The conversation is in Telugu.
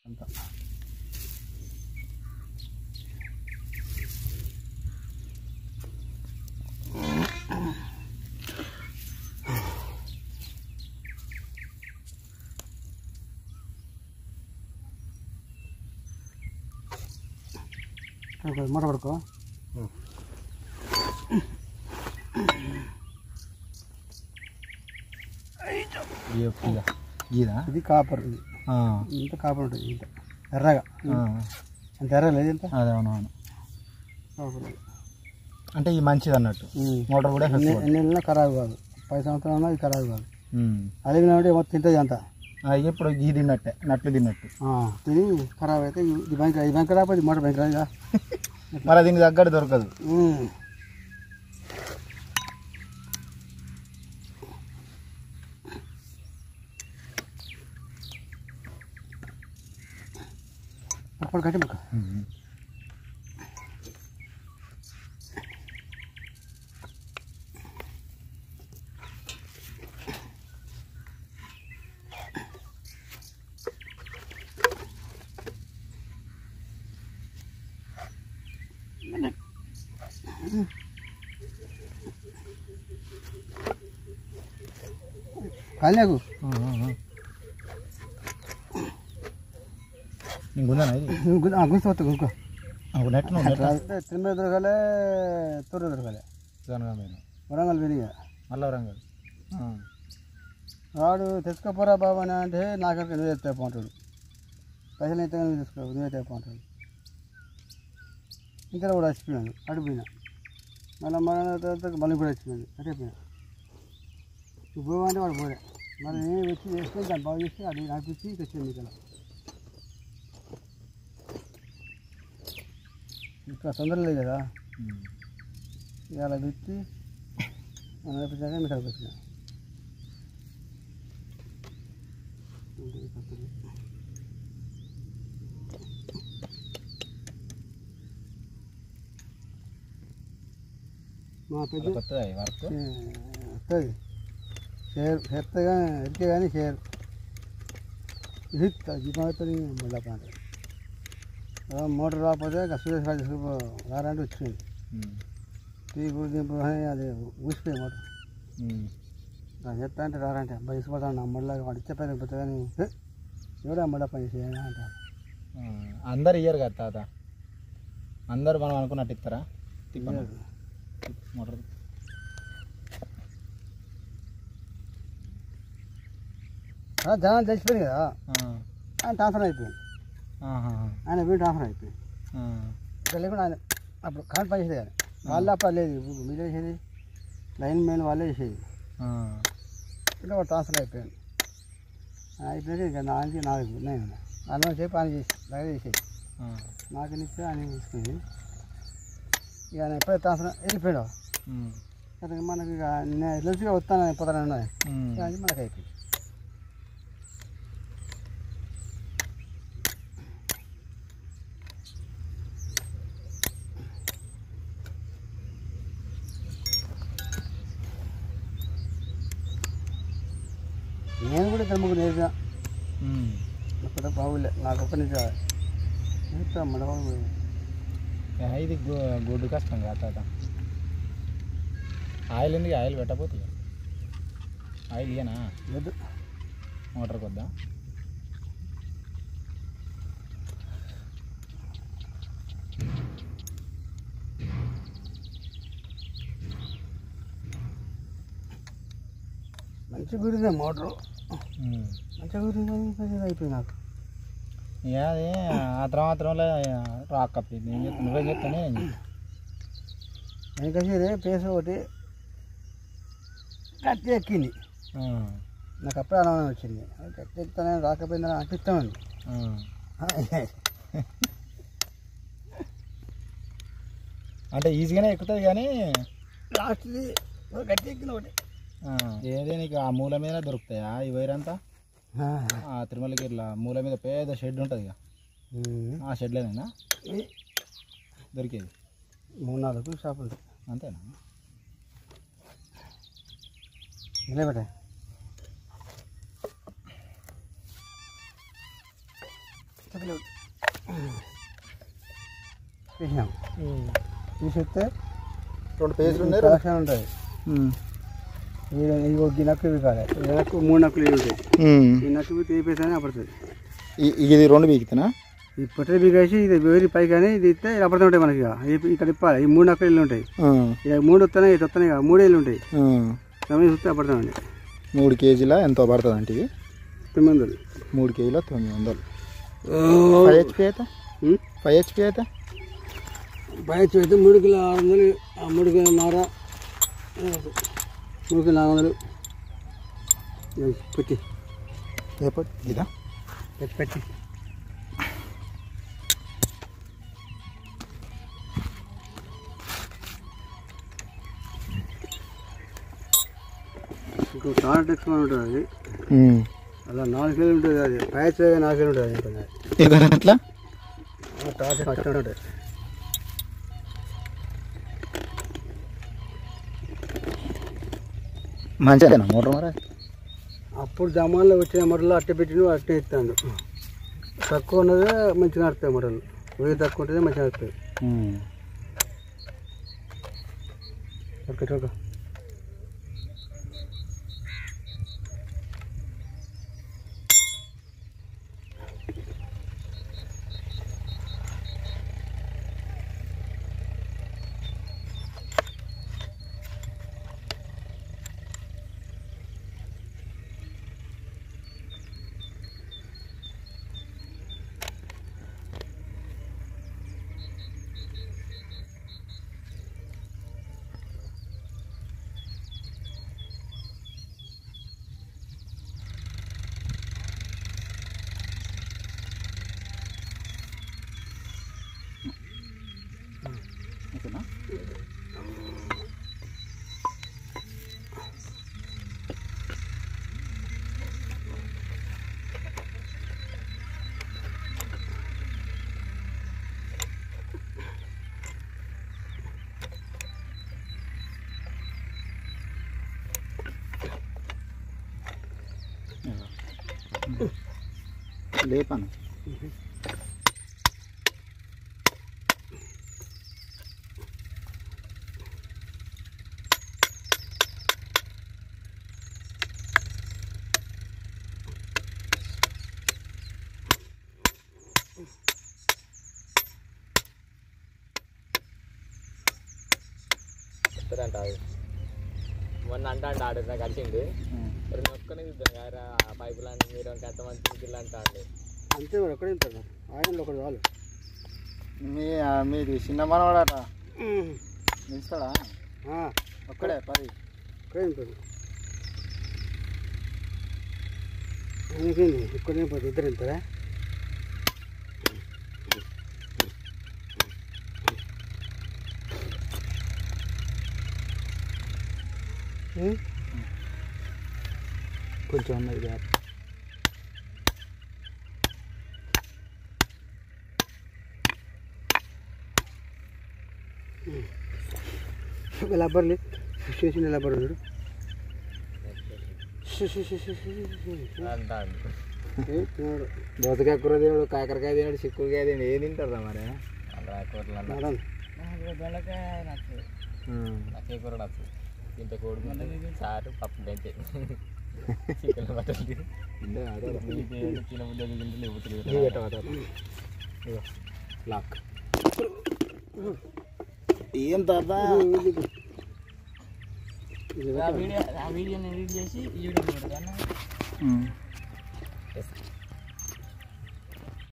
అంతా మూట పడుకో ఇక గీదా ఇది కాపర్ ఇది ఆ, ఇంత కాపర్ ఉంటుంది ఇంత ఎర్రగా ఆ, అంత ఎర్ర లేదు ఇంత అదే అవునవును కాపర్ అంటే ఈ మంచిది అన్నట్టు ఉమ్. మోటార్ కూడా ఎన్ని ఫెస్టివల్ ఎన్ని వెళ్ళినా ఖరాబ్ కాదు పది సంవత్సరాలు ఇది ఖరాబ్ కాదు అలిగిన అంటే మొత్తం తింటుంది అంతా ఇప్పుడు గీ తిన్నట్టే నట్లు తిన్నట్టు ఆ, తిని ఖరాబ్ అయితే ఇది బ్యాంక్ ఇది బ్యాంక్ రాకపోతే మోటార్ బ్యాంక్ రాదుగా మరి దీనికి తగ్గట్టు దొరకదు ఉమ్. అప్పుడు కట్టి ముక్క కాలేకు నీకు ఉందా ఇది గుంత గుంకో ఒక నెట్ నువ్వు నెట్ తిరుమల దొరకలే తూరు దొరకలే జనగామైన వరంగల్ వినిగా మళ్ళీ వరంగల్ ఆ. వాడు తెచ్చుకోపోరా బాబు అని అంటే నాకరికి నువ్వు ఎత్తే పోంటాడు పైసలు అయితే నువ్వు తీసుకో నువ్వు ఎత్తే పోంటాడు ఇంకా కూడా వచ్చిపోయాను అడిపోయినా మళ్ళీ మన తర్వాత మళ్ళీ కూడా వచ్చిపోయింది అడిపోయినా నువ్వు పోవా అంటే వాడు పోలే మరి నేను వచ్చి చేసుకొని దాన్ని బాగు చేసి అది నాకు ఇచ్చి తెచ్చింది ఇక్కడ ఇంకా తొందర లేదు కదా ఉమ్. ఇవాళ పెట్టి మనం అయిపోయాక మీకు అక్కడికి వచ్చిన మా పెద్ద కొత్తదా ఈ వర్క్ వస్తుంది షేర్ ఎత్తగా ఎరికే కానీ షేర్ ఇది జీవితం మళ్ళీ పాట మోటార్ రాకపోతే ఇక సురేష్ రాజు రారంటే వచ్చింది ఉమ్. తీపు దింపు అని అది ఊసిపోయి మోటార్ ఉమ్. నాకు చెప్తా అంటే రారంటే బయసిపోతాను మళ్ళీ వాడు ఇచ్చే పని పోతే కానీ ఎవడా మళ్ళీ పని చేయాలి అంటారు ఆ, అందరు ఇయ్యరు కదా తాత అందరు మనం అనుకున్నట్టు ఇస్తారా తిప్పనా? మోటార్ ఆ, జనం చచ్చిపోయింది కదా ఆ. ఆయన ట్రాన్స్ఫర్ అయిపోయింది ఆహా. ఆయన వీడు ట్రాన్స్ఫర్ అయిపోయింది ఆ. ఇక్కడ లేకుండా ఆయన అప్పుడు కరెంట్ పని చేసేది ఆయన వాళ్ళ అప్పుడు లేదు ఇప్పుడు మీరు చేసేది లైన్ మెయిన్ వాళ్ళే చేసేది ఆ. ఇంకా వాడు ట్రాన్స్ఫర్ అయిపోయాను అయిపోయాక ఇంకా నాకి నాలుగు ఉన్నాయి అన్నం చెప్పి ఆయన చేసి దగ్గర చేసేది ఆ. నాకు నిచ్చి ఆయన తీసుకుంది ఇక ఆయన ఎప్పుడైతే ట్రాన్స్ఫర్ వెళ్ళిపోయాడు ఉమ్. అతను మనకి ఇక నేను తెలిసిగా వస్తాను పోతాను ఉమ్. అది మనకి అయిపోయింది నేను కూడా ఇద్దరు ముగ్గురు నేర్పిన ఉమ్. ఒక్కటే బాగులే నాకు ఒక్క నుంచి నేర్పుతా మడబాబు ఏ, ఇది గు- గుడ్డు కష్టం కదా తాత ఆయిల్ ఎందుకు ఆయిల్ పెట్టకపోతే ఆయిల్ ఇయ్యనా లేదు మోటార్ కొద్దా మంచి గురిందే మోటరు ఉమ్. మంచిగా గురించి మంచిగా అయిపోయింది నాకు ఇక అది ఆత్రం ఆత్రంలో రాకపోయింది ఏం చెప్తా నువ్వేం చెప్తానే ఏం చెప్తా వెనకసేదే పేసు ఒకటి కత్తి ఎక్కింది ఆ, నాకు అప్పుడే అనుమానం వచ్చింది అది కత్తి ఎక్కుతానే రాకపోయిందని అనిపిస్తామండి ఆ. అంటే ఈజీగానే ఎక్కుతుంది కానీ లాస్ట్ది ఒక కత్తి ఎక్కింది ఒకటి ఆ, ఏదే నీకు ఆ మూల మీద దొరుకుతాయా ఈ వైర్ అంతా ఆ తిరుమలకి ఇట్లా మూల మీద పెద్ద షెడ్ ఉంటుంది ఇక ఉమ్. ఆ షెడ్లోనేనా ఇది దొరికేది మూడు నాలుగు షాపులు ఉంటాయి అంతేనా నిలబెట్టే కిలో తీసినాం తీసేస్తే రెండు పేజీలు ఉన్నాయి కలెక్షన్ ఉంటుంది ఈ ఒక నక్కు ఇవి కాదు ఈ నక్కు మూడు నక్కులు ఇవి ఉంటాయి ఈ నక్కు తీపేసి అని అపడుతుంది ఇది రెండు బీకుతానా ఈ పొట్టలు బీకేసి ఇది వేరి పై కానీ ఇది ఇస్తే ఇలా అపడుతూ ఉంటాయి మనకి ఇక. ఈ- ఇక్కడ ఇప్పాలి ఈ మూడు నక్కులు ఇల్లు ఉంటాయి ఇక మూడు వస్తున్నాయి ఇటు వస్తున్నాయి ఇక మూడు ఇల్లు ఉంటాయి సమయం చూస్తే అపడతామండి మూడు కేజీల ఎంతో పడుతుంది అంటే ఇది తొమ్మిది వందలు మూడు కేజీల తొమ్మిది వందలు ఫైవ్ హెచ్పి అయితే ఉం? ఫైవ్ హెచ్పి అయితే బయట అయితే మూడు కిలో ఆరు వందలు ఆ మూడు కిలో నార మూడు కిలో నాలుగు వందలు ఇవి పెట్టి ఎప్పుడు ఇదా పెట్టి పెట్టి ఇంకో టార్ టెక్స్ ఉంటుంది అది అలా నాలుగు కిలోలు ఉంటుంది అది ప్యాచ్ నాలుగు కిలో ఉంటుంది అది ఇంకా. ఇదా ఎట్లా ఆ టార్ టెక్స్ అట్లా ఉంటుంది మంచిదేనా మోటార్ మరి అప్పుడు జమాన్లో వచ్చిన మొదలు అట్టే పెట్టిన అట్టే ఇస్తాను తక్కువ ఉన్నదే మంచిగా నడుస్తాయి మొదలు వెయ్యి తక్కువ ఉంటేనే మంచిగా నడుస్తాయి ఓకే ఓకే ఓకేనా లేపాను చెప్తారంట అది మొన్న అంటా అంట ఆడు నాకు కలిసిండు మరి నొక్కనే చూద్దాం కదా ఆ పైపు లాంటి మీరు ఎంత మంది మిగిలిన అంటా అండి అంతే మరి ఒక్కడే ఉంటాడు ఆయన ఒకటి చాలు మీ మీది చిన్న మనవాడట నిలుస్తాడా ఆ, ఒక్కడే పది ఒక్కడే ఉంటాడు నీకేంది ఇక్కడే పోతే ఇద్దరు వెళ్తారా ఉం? కొంచెం ఉన్నది గ్యాప్ లబ్బర్లు చేసిన లబ్బర్ ఉన్నాడు అంటా అండి ఏ, తిన్నాడు. దోసకాయ కూర తినడు కాకరకాయ తినడు చిక్కుడుకాయ తినడు ఏం తింటారా మరి అలా కూరలు అన్న నాడను. నచ్చే కూర నచ్చు ఇంత కోడి చారు పప్పు పెంచే చికెన్ మటన్ తినబుద్ధి తింటే లాక్ ఏం తాత ఇది, ఇది. ఇది ఆ వీడియో ఆ వీడియోని ఎడిట్ చేసి యూట్యూబ్ పెడతాను ఉమ్.